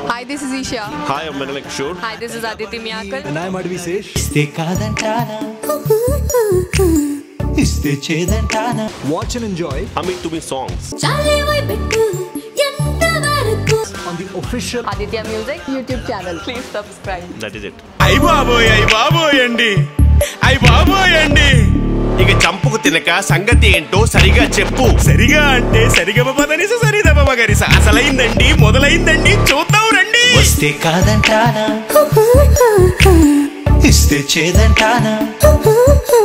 Hi, this is Isha. Hi, I'm Menelik Kishore. Hi, this is Aditi Miyakal. And I'm Advi Sesh. ఇస్తే కాదంటానా ఇస్తే చేదంటానా Watch and enjoy Humming to me songs. చాలేవై పెట్టు ఎంతవరకు on the official Aditya Music YouTube channel. Please subscribe. That is it. అయ్య బాబోయ్ అయ్య బాబోయ్ అండి అయ్య బాబోయ్ అండి ఇక చంపుకు తినక సంగతి ఏంటో సరిగా చెప్పు సరిగా అంటే సరిగమ పదనిస సరిదమ మగరిస అసలైందండి మొదలైందండి చూద్దాం రండి వస్తే కాదంటానా ఇస్తే చేదంటానా